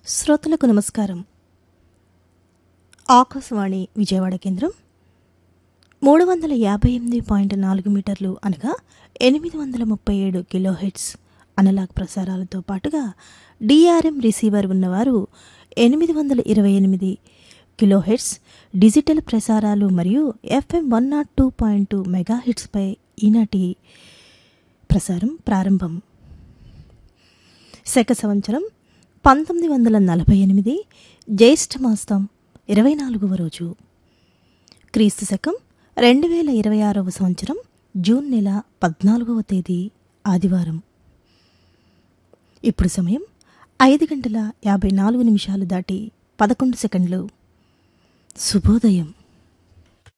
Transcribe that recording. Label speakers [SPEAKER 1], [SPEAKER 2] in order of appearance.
[SPEAKER 1] శ్రోతలకు నమస్కారం ఆకాశవాణి విజయవాడ కేంద్రం మూడు వందల యాభై ఎనిమిది పాయింట్ నాలుగు మీటర్లు అనగా ఎనిమిది వందల ముప్పై ఏడు కిలోహెట్స్ అనలాగ్ ప్రసారాలతో పాటుగా డిఆర్ఎం రిసీవర్ ఉన్నవారు ఎనిమిది వందల ఇరవై ఎనిమిది కిలోహెట్స్ డిజిటల్ ప్రసారాలు మరియు FM one nought two point two మెగాహిట్స్పై ఈనాటి ప్రసారం ప్రారంభం శక సంవత్సరం పంతొమ్మిది వందల నలభై ఎనిమిది జ్యేష్ఠ మాసం ఇరవై నాలుగవ రోజు క్రీస్తు శకం రెండు వేల ఇరవై ఆరవ సంవత్సరం జూన్ నెల పద్నాలుగవ తేదీ ఆదివారం ఇప్పుడు సమయం ఐదు గంటల యాభై నాలుగు నిమిషాలు దాటి పదకొండు సెకండ్లు శుభోదయం